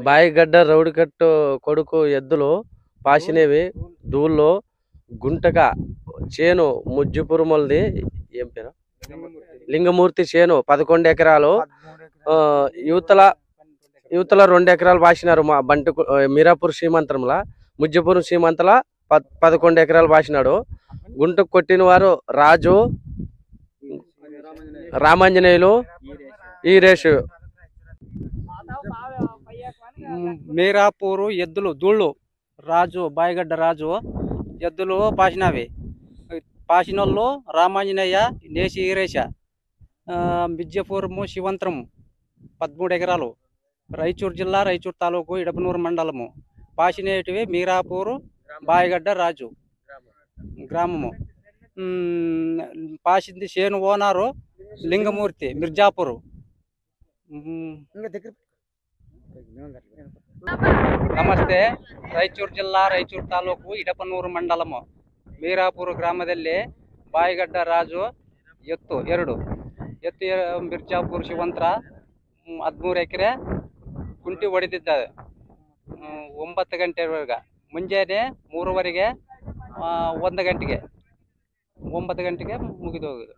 బాయిగడ్డ రౌడికట్టు కొడుకు ఎద్దులు పాసినవి దూల్లో గుంటక చేను ముజ్జుపురుమలది ఏం పేరు లింగమూర్తి చేను పదకొండు ఎకరాలు ఆ, యువతల యువతల రెండు ఎకరాలు పాసినారు మా బంటి మీరాపూర్ సీమంతంలో ముజ్జపురం సీమంతల పద్ పదకొండు ఎకరాలు పాసినాడు గుంటకు కొట్టిన వారు రాజు రామాంజనేయులు ఈరేషు మీరాపూరు ఎద్దులు దూళ్ళు రాజు బాయిగడ్డ రాజు ఎద్దులు పాసినవి పాసినోళ్ళు రామాంజనేయ నేసి ఈరేష ఆ, బిజ్జపూరము శివంతరము పదమూడు ఎకరాలు రాయచూరు జిల్లా రాయచూరు తాలూకు ఇడపనూరు మండలము పాసినేటివి మీరాపూరు బాయిగడ్డ రాజు గ్రామము ఉమ్, పాసింది చేను ఓనారు లింగమూర్తి మిర్జాపూరు ఉమ్, ನಮಸ್ತೆ ರಾಯಚೂರು ಜಿಲ್ಲಾ ರಾಯಚೂರು ತಾಲೂಕು ಇಡಪನೂರು ಮಂಡಲము ಮೀರಾಪುರ ಗ್ರಾಮದಲ್ಲಿ ಬಾಯಿಗಡ್ಡ ರಾಜು ಎತ್ತು ಎರಡು ಎತ್ತು ಎ- ಮಿರ್ಜಾಪುರ ಶಿವಂತರ ಹದಿಮೂರು ಎಕರೆ ಕುಂಟಿ ಹೊಡೆದಿದ್ದಾರೆ ಹ್ಮ್, ಒಂಬತ್ತು ಗಂಟೆವರೆಗೆ ಮುಂಜಾನೆ ಮೂರುವರೆಗೆ ಆ, ಒಂದು ಗಂಟೆಗೆ ಒಂಬತ್ತು ಗಂಟೆಗೆ ಮುಗಿದು ಹೋಗುದು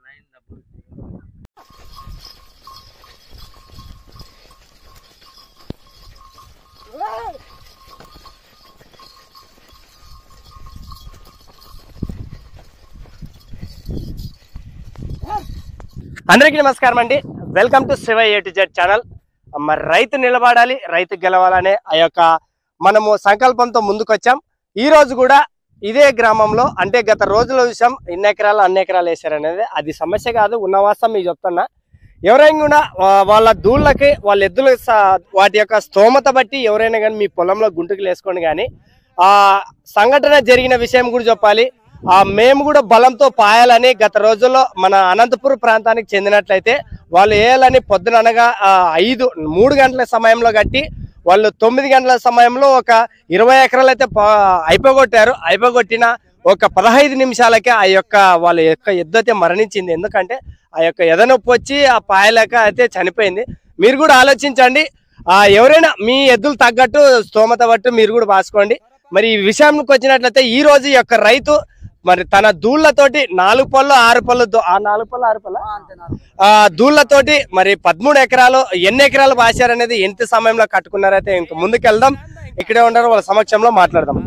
అందరికీ నమస్కారం అండి welcome to Shiva A to Z channel మరి రైతు నిలబడాలి రైతు గెలవాలనే ఆ యొక్క మనము సంకల్పంతో ముందుకొచ్చాం ఈ రోజు కూడా ఇదే గ్రామంలో అంటే గత రోజుల విషయం ఇన్ని ఎకరాలు అన్ని ఎకరాలు వేసారనేది అది సమస్య కాదు ఉన్న వాస్తవం మీకు చెప్తున్నా ఎవరైనా కూడా వా- వాళ్ళ దూళ్ళకి వాళ్ళ ఎద్దుల స- వాటి యొక్క స్తోమత బట్టి ఎవరైనా కానీ మీ పొలంలో గుంటుకులు వేసుకోండి కానీ ఆ సంఘటన జరిగిన విషయం కూడా చెప్పాలి ఆ మేము కూడా బలంతో పాయాలని గత రోజుల్లో మన అనంతపురం ప్రాంతానికి చెందినట్లయితే వాళ్ళు వేయాలని పొద్దున అనగా ఆ, ఐదు మూడు గంటల సమయంలో కట్టి వాళ్ళు తొమ్మిది గంటల సమయంలో ఒక ఇరవై ఎకరాలు అయితే పా- అయిపోగొట్టారు అయిపోగొట్టిన ఒక పదహైదు నిమిషాలకే ఆ యొక్క వాళ్ళ యొక్క ఎద్దు అయితే మరణించింది ఎందుకంటే ఆ యొక్క ఎదనొప్పి వచ్చి ఆ పాయలేక అయితే చనిపోయింది మీరు కూడా ఆలోచించండి ఆ ఎవరైనా మీ ఎద్దులు తగ్గట్టు స్తోమత పట్టు మీరు కూడా పాసుకోండి మరి ఈ విషయానికి వచ్చినట్లయితే ఈ రోజు ఈ యొక్క రైతు మరి తన దూళ్ళతోటి నాలుగు పళ్ళు ఆరు పళ్ళు దో- ఆ నాలుగు పళ్ళు ఆరు పళ్ళు ఆ దూళ్ళతోటి మరి పదమూడు ఎకరాలు ఎన్ని ఎకరాలు పాశారనేది ఎంత సమయంలో కట్టుకున్నారైతే ఇంక ముందుకు వెళ్దాం ఇక్కడే ఉండరు వాళ్ళ సమక్షంలో మాట్లాడదాం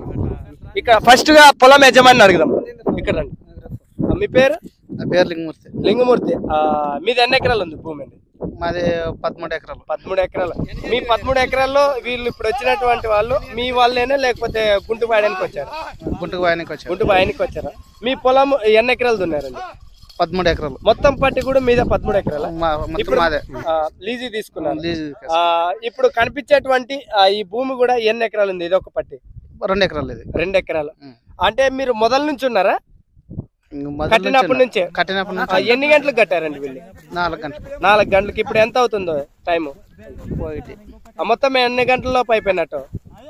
ఇక్కడ ఫస్ట్ గా పొలం యజమాని అడుగుదాం ఇక్కడ రండి ఆ, మీ పేరు నా పేరు లింగమూర్తి లింగమూర్తి ఆ మీది ఎన్ని ఎకరాలు ఉంది భూమి అండి మాది పదమూడు ఎకరాలు పదమూడు ఎకరాలు మీ పదమూడు ఎకరాల్లో వీళ్ళు ఇప్పుడు వచ్చినటువంటి వాళ్ళు మీ వాళ్ళేనా లేకపోతే గుంటు పాయడానికి వచ్చారు గుంటుకు వాయనికి వచ్చారు గుంటు పాయనికి వచ్చారా మీ పొలం ఎన్ని ఎకరాలు దున్నారండి పదమూడు ఎకరాలు మొత్తం పట్టి కూడా మీద పదమూడు ఎకరాల మా- మొత్తం ఇప్పుడు మాదే లీజీ తీసుకున్నాను లీజు ఆ, ఇప్పుడు కనిపించేటువంటి ఆ, ఈ భూమి కూడా ఎన్ని ఎకరాలు ఉంది ఇది ఒక పట్టి రెండు ఎకరాలు ఇది రెండు ఎకరాలు ఉం. అంటే మీరు మొదల నుంచి ఉన్నారా ఇంక మొదలు కట్టినప్పటి నుంచి నుంచే కట్టినప్పటి ఆ, నుంచి ఎన్ని గంటలకు కట్టారండి వీళ్ళు నాలుగు గంటలు నాలుగు గంటలకి ఇప్పుడు ఎంత అవుతుందో టైము ఒకటి ఆ, మొత్తం ఎన్ని గంటల్లో అయిపోయినట్టు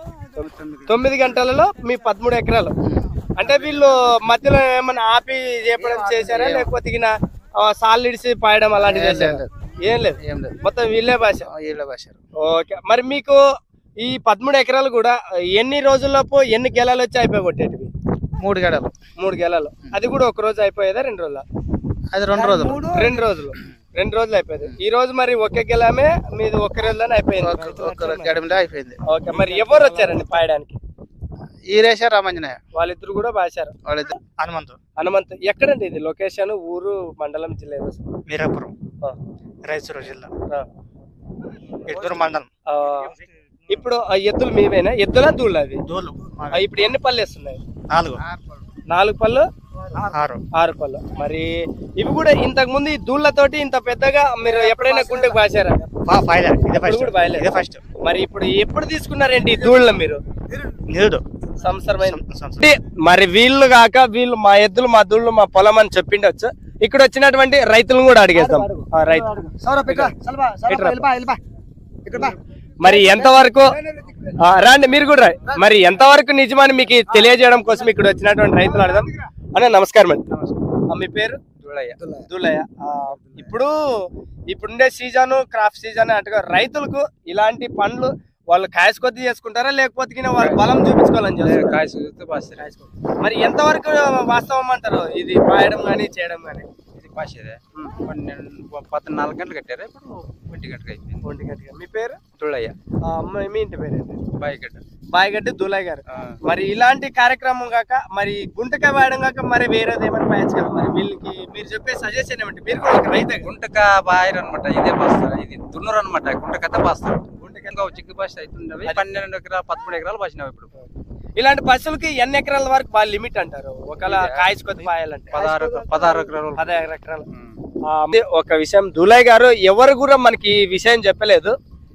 తొమ్మిది గంటలలో మీ పదమూడు ఎకరాలు అంటే వీళ్ళు మధ్యలో ఏమైనా ఆపి చెప్పడం చేశారా లేకపోతే ఇగిన, ఆ, సాళ్ళు ఇడిసి పాయడం అలాంటివి ఏం చేశారా లేదు. ఏం లేదు ఏం లేదు మొత్తం వీళ్ళే భాష వీళ్ళ భాషారు ఓకే మరి మీకు ఈ పదమూడు ఎకరాలు కూడా ఎన్ని రోజుల్లోపు ఎన్ని గెలాలు వచ్చి అయిపోగొట్టేటివి మూడు గడలు మూడు గెలాలు అది కూడా ఒక రోజు అయిపోయేదా రెండు రోజుల అది రెండు రోజులు రెండు రోజులు రెండు రోజులు అయిపోయింది ఈ రోజు మరి ఒకే గెలామే మీది ఒక్క రోజులోనే అయిపోయింది ఒక- ఒక గడమిలో అయిపోయింది ఓకే మరి ఎవరు వచ్చారండి పాయడానికి ఈరేష రామంజనేయ వాళ్ళిద్దరు కూడా బాశారు వాళ్ళిద్దరు హనుమంతు హనుమంత్ ఎక్కడండి ఇది లొకేషన్ ఊరు మండలం జిల్లా ఏదో సార్? మీరాపురం ఆ, రాయచూరు జిల్లా ఆ. ఎట్టూరు మండలం ఆ, ఇప్పుడు ఆ ఎద్దులు మీవేనా ఎద్దులా దూళ్ళ అది దోలు ఆ, ఇప్పుడు ఎన్ని పళ్ళు వేస్తున్నాయి నాలుగు నాలుగు పళ్ళు ఆరు ఆరు పళ్ళు మరి ఇవి కూడా ఇంతకు ముందు ఈ దూళ్ళతోటి ఇంత పెద్దగా మీరు ఎప్పుడైనా గుండెకు బాసారా ఫైనల్ ఇదే ఇప్పుడు కూడా బాయలేదు. ఇదే ఫస్ట్ మరి ఇప్పుడు ఎప్పుడు తీసుకున్నారేంటి ఈ దూళ్ళ మీరు నిరుడు సంవత్సరమైన అంటే మరి వీళ్ళు కాక వీళ్ళు మా ఎద్దులు మా దూళ్ళు మా పొలం అని చెప్పిండొచ్చు ఇక్కడ వచ్చినటువంటి రైతులను కూడా అడిగేద్దాం ఆ, రైతు ఇట్రా. మరి ఎంతవరకు ఆ, రండి మీరు కూడా రండి. మరి ఎంతవరకు నిజమని మీకు తెలియజేయడం కోసం ఇక్కడ వచ్చినటువంటి రైతులు అడదాం అన్న నమస్కారం అండి ఆ, మీ పేరు దులయ్య దులయ్య ఆ, ఇప్పుడు ఇప్పుడుండే సీజన్ క్రాప్ సీజన్ అంటే రైతులకు ఇలాంటి పండ్లు వాళ్ళు కాయస్ కొద్ది చేసుకుంటారా లేకపోతే గిన వాళ్ళు బలం చూపించుకోవాలని చేస్తారా? కాయ చూస్తే పాస్తారు మరి ఎంతవరకు వాస్తవం అంటారు ఇది పాయడం కానీ చేయడం కానీ ఇది పాసేదే పన్నెండు పద్నాలుగు గంటలు కట్టారు ఇప్పుడు ఒంటి గంటకు అయిపోయింది ఒంటి గంటగా మీ పేరు తుళ్ళయ్య ఆ, అమ్మ మీ ఇంటి పేరు ఏంటి? బాయిగడ్డ బాయిగడ్డి దూలయ్య గారు ఆ, మరి ఇలాంటి కార్యక్రమం కాక మరి గుంటకాయ వాడడం కాక మరి వేరేది ఏమైనా పాయచ్చు కదా మరి వీళ్ళకి మీరు చెప్పే సజెషన్ ఏమంటే మీరు కూడా ఒక రైతే కదా. గుంటక బాయర్ అనమాట ఇదే పాస్తారు ఇది దున్నూరు అనమాట గుంటకత్త పాస్తారు గుంటక చిక్కు భాష అవుతుండవి పన్నెండు ఎకరాలు పదమూడు ఎకరాలు పాసినావు ఇప్పుడు ఇలాంటి పశువులకి ఎన్ని ఎకరాల వరకు బాగా లిమిట్ అంటారు ఒకవేళ ఇదే. కాయస్ కొద్ది పాయాలంటే పదహారు పదహారు ఎకరాలు పదహారు ఎకరాలు ఉమ్. ఆ, అదే ఒక విషయం దులయ్ గారు ఎవరు కూడా మనకి ఈ విషయం చెప్పలేదు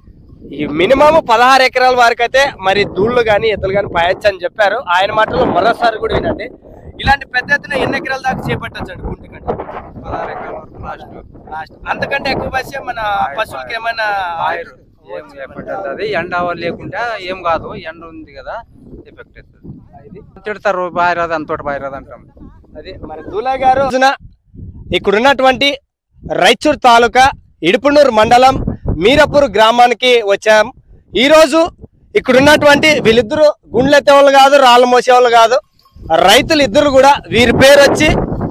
ఈ మినిమం పదహారు ఎకరాల వరకు అయితే మరి దూళ్ళు కానీ ఎద్దులు కానీ పాయచ్చు అని చెప్పారు ఆయన మాటలు మరోసారి కూడా వినండి ఇలాంటి పెద్ద ఎత్తున ఎన్ని ఎకరాల దాకా చేపట్టచ్చు అండి గుంటకంటే పదహారు ఎకరాల వరకు లాస్ట్ లాస్ట్ అంతకంటే ఎక్కువ బస్సే మన పశువులకి ఏమైనా ఆయిల్ ఏం ఎఫెక్ట్ అవుతుంది ఎండ లేకుండా ఏం కాదు ఎండ ఉంది కదా ఎఫెక్ట్ అవుతుంది ఇది తిడతారు బాయిరాదు అంతోటి బాయిరాదు అంటాం అదే మరి దూలయ్ గారు రోజున ఇక్కడ ఉన్నటువంటి రైచూర్ తాలూకా ఇడుపునూరు మండలం మీరపూర్ గ్రామానికి వచ్చాం ఈ రోజు ఇక్కడ ఉన్నటువంటి వీళ్ళిద్దరు గుండ్లెత్తేవాళ్ళు కాదు రాళ్ళు మోసేవాళ్ళు కాదు రైతులు ఇద్దరు కూడా వీరి పేరు వచ్చి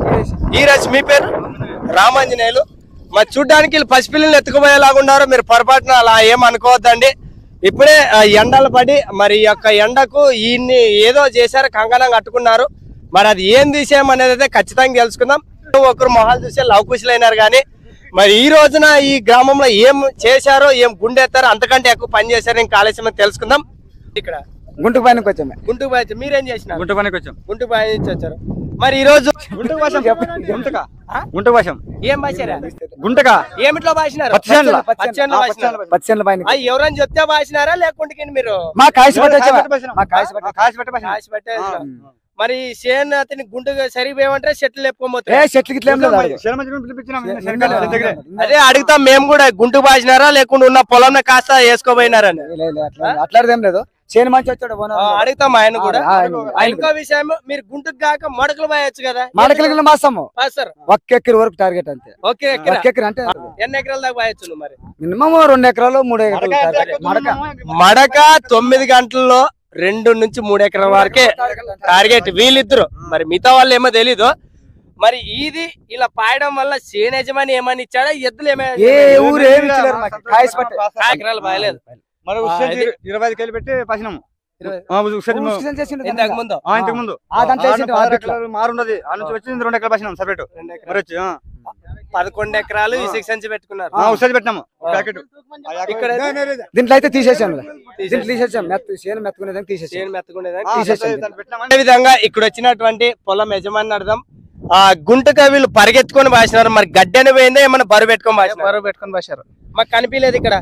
ఈరోజు మీ పేరు రామాంజనేయులు మరి చూడ్డానికి వీళ్ళు పసిపిల్లలు ఎత్తుకుపోయేలాగా ఉన్నారు మీరు పొరపాటున అలా ఏం అనుకోవద్దండి ఇప్పుడే ఆ, ఎండలు పడి మరి ఈ యొక్క ఎండకు ఈయన్ని ఏదో చేశారు కంకణం కట్టుకున్నారు మరి అది ఏం విషయం అనేది అయితే ఖచ్చితంగా తెలుసుకుందాం ఒకరు మొహాలు చూసే లవకుశులైనారు కానీ మరి ఈ రోజున ఈ గ్రామంలో ఏం చేశారో ఏం గుండెత్తారో అంతకంటే ఎక్కువ పని చేశారో ఇంకా ఆలస్యం అయితే తెలుసుకుందాం ఇక్కడ గుంటుకు పైనకి వచ్చామే గుంటూరు బాయ్ మీరేం చేసినారు గుంట పనికి వచ్చాం గుంటూరు బాయ్ నుంచి వచ్చారు మరి ఈ రోజు గుంటుకు భాషం గుంటక గుంట భాషం ఏం బాసారా గుంటక ఏమిట్లో బాసినారు పచ్చచేనుల. పచ్చచేనులో బాసినారు. పచ్చల పైన ఆ, ఎవరైనా చెప్తే బాసినారా లేకుంటే కింద మీరు మా కాయసి పట్టి వచ్చామా మా కాయసి పట్టి కాసి పెట్టే భాష కాసి పెట్టేసినారు. మరి సేన్ అతని గుంటుగా సరిపోయమంటే చెట్లు ఏ లేపుకోపోతే చెట్లు గిట్ల ఏం లేదు అడుగు. అదే అడుగుతాం మేము కూడా గుంటు బాసినారా లేకుండా ఉన్న పొలం కాస్త వేసుకోపోయినారని లే, లే, లే, అట్లా అట్లాంటిది ఏం లేదు చేను మంచి వచ్చాడు ఓనర్. ఆ, అడుగుతాం ఆయన కూడా ఆ, ఆయన- ఆ, ఇంకో విషయం మీరు గుంటుకు కాక మడకలు పోయొచ్చు కదా మడకలకి మాసము సార్ ఒక్క ఎకరి వరకు టార్గెట్ అంతే ఓకే ఎకరా ఒక్క ఎకరి అంటే ఎన్ని ఎకరాల దాకా పోయొచ్చు నువ్వు మరి మినిమం రెండు ఎకరాలు మూడు ఎకరాలు target. మడక మడక తొమ్మిది గంటల్లో రెండు నుంచి మూడు ఎకరాల వరకే టార్గెట్ వీళ్ళిద్దరు మరి మిగతా వాళ్ళు ఏమో తెలీదు మరి ఇది ఇలా పాయడం వల్ల సేన యజమాని ఏమని ఇచ్చాడా ఎద్దులు ఏమైనా ఏ ఊరు ఏమి ఇచ్చలేరు మాకు కాయసి పట్టి ఎకరాలు పాయలేదు మరి ఆ, ఉషేది ఇది- ఇరవై ఐదు కేలు పెట్టి పసినాము ఇరవై- ఆ, ఉషేది మేము- ఉచితం చేసిండు ఇంతకు ముందు ఆ, ఇంతకు ముందు ఆ, దాంట్లో ఆ, వేసిండు, పదహారు ఆర్బిట్లో. ఎకరాలు మారున్నది ఆ నుంచి వచ్చి రెండు ఎకరాలు పసినాం సపరేట్ రెండు ఎకరాలు. మరి వచ్చి ఆ. పదకొండు ఎకరాలు ఈ సిక్స్ సంచి పెట్టుకున్నారు ఆ, ఉషేది పెట్టినాము ఒక ప్యాకెట్ ఇక్కడ దీంట్లో అయితే తీసేసాను దీంట్లో తీసేసాం మెత్త చేను మెత్తుకునేదానికి తీసేసాం చేను మెత్తకుండేదాన్ని ఆ, తీసేసాం. దాన్ని పెట్టినామని అదే విధంగా ఇక్కడ వచ్చినటువంటి పొలం యజమాని అర్థం ఆ గుంటక వీళ్ళు పరిగెత్తుకొని బాసినారు మరి గడ్డని పోయిందా ఏమన్నా బరువు పెట్టుకొని బాసినారు బరువు పెట్టుకొని బాసారు మాకు కనిపించలేదు ఇక్కడ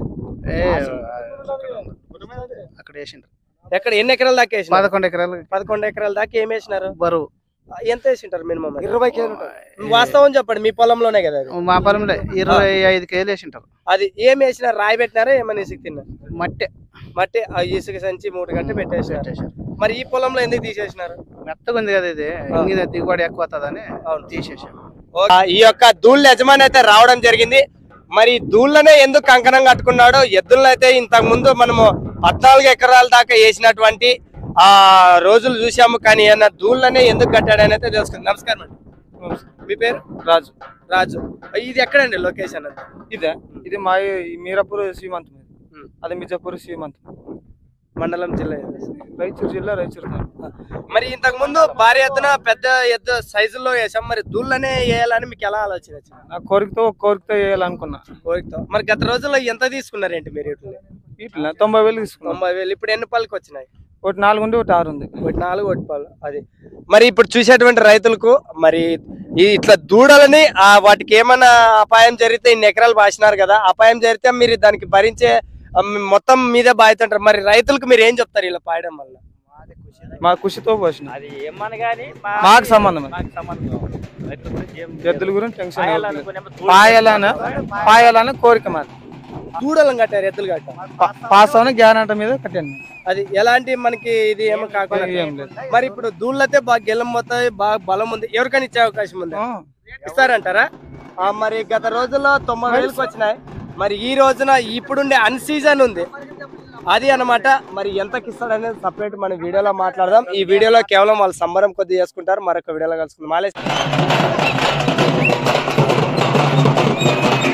అక్కడ వేసిండ్రు ఎక్కడ ఎన్ని ఎకరాల దాకా వేసినారు పదకొండు ఎకరాలు పదకొండు ఎకరాల దాకా ఏం వేసినారు బరువు ఆ, ఎంత వేసింటారు మినిమం ఇరవై కేజీలు ఉంటుంది. వాస్తవం చెప్పండి మీ పొలంలోనే కదా అది. మా పొలంలో ఇరవై ఐదు కేజీలు వేసింటారు అది ఏం వేసినారు రాయి పెట్టినారా ఏమన్నా ఇసుక తిన్నారు మట్టి మట్టి ఆ ఇసుక సంచి మూడు గంటలు పెట్టేసినారు మరి ఈ పొలంలో ఎందుకు తీసేసినారు మెత్తగా ఉంది కదా ఇది ఇంగిన దిగుబడి ఎక్కువ వస్తుందని అవును. తీసేసాం ఆ, ఈ యొక్క దూళ్ళ యజమాని అయితే రావడం జరిగింది మరి ఈ దూళ్ళనే ఎందుకు కంకణం కట్టుకున్నాడో ఎద్దులను అయితే ఇంతకు ముందు మనము పద్నాలుగు ఎకరాల దాకా వేసినటువంటి ఆ రోజులు చూసాము కానీ అన్న దూళ్ళనే ఎందుకు కట్టాడని అయితే తెలుసుకుంది నమస్కారం అండి మీ పేరు రాజు రాజు ఇది ఎక్కడండి లొకేషన్ అంతా ఇదే ఇది మా ఈ మీరాపూర్ శ్రీమంతం ఇది. ఉమ్. అది మిర్జాపూర్ శ్రీమంతం మండలం జిల్లా ఇది. రాయచూరు జిల్లా రాయచూరు తాలూకా. మరి ఇంతకు ముందు భారీ ఎత్తున పెద్ద ఎద్దు సైజుల్లో వేసాం మరి దూళ్ళనే వేయాలని మీకు ఎలా ఆలోచన వచ్చింది నా కోరికతో ఒక కోరికతో వేయాలనుకున్నా కోరికతో మరి గత రోజుల్లో ఎంత తీసుకున్నారేంటి మీరు వీటిని వీటిలో తొంభై వేలు తీసుకున్నాం తొంభై వేలు ఇప్పుడు ఎన్ని పళ్ళకి వచ్చినాయి ఒకటి నాలుగు ఉంది ఒకటి ఆరు ఉంది ఒకటి నాలుగు ఒకటి పాలు అది మరి ఇప్పుడు చూసేటువంటి రైతులకు మరి ఈ ఇట్లా దూడలని ఆ వాటికి ఏమైనా అపాయం జరిగితే ఇన్ని ఎకరాలు బాసినారు కదా అపాయం జరిగితే మీరు దానికి భరించే ఆ, మీ- మొత్తం మీదే బాధ్యత మరి రైతులకు మీరు ఏం చెప్తారు ఇలా పాయడం వల్ల మా కృషితో పోసిన అది ఏమని గానీ మాకు సంబంధం అది. మాకు సంబంధం రైతుల గురించి ఏం ఎద్దుల గురించి టెన్షన్ లేదు. పాయాలనుకునేమో దూరం పాయాలన పాయాలని కోరిక మాది దూడలను కట్టారు ఎద్దులు కట్ట పా- పాస్ అవని గ్యారంటీ మీద కట్టాను అది ఎలాంటి మనకి ఇది ఏమో కాకుండా ఏం లేదు మరి ఇప్పుడు దూళ్ళతే బాగా గెలం పోతాయి బాగా బలం ఉంది ఎవరికైనా ఇచ్చే అవకాశం ఉంది ఆ, ఇస్తారంటారా ఆ, మరి గత రోజుల్లో తొంభై వేలకు వచ్చినాయి మరి ఈ రోజున ఇప్పుడుండే అన్ సీజన్ ఉంది అది అన్నమాట మరి ఎంతకి ఇస్తాడు అనేది సపరేట్ మన వీడియోలో మాట్లాడదాం ఈ వీడియోలో కేవలం వాళ్ళు సంబరం కొద్ది చేసుకుంటారు మరొక వీడియోలో కలుసుకుందాం మాలే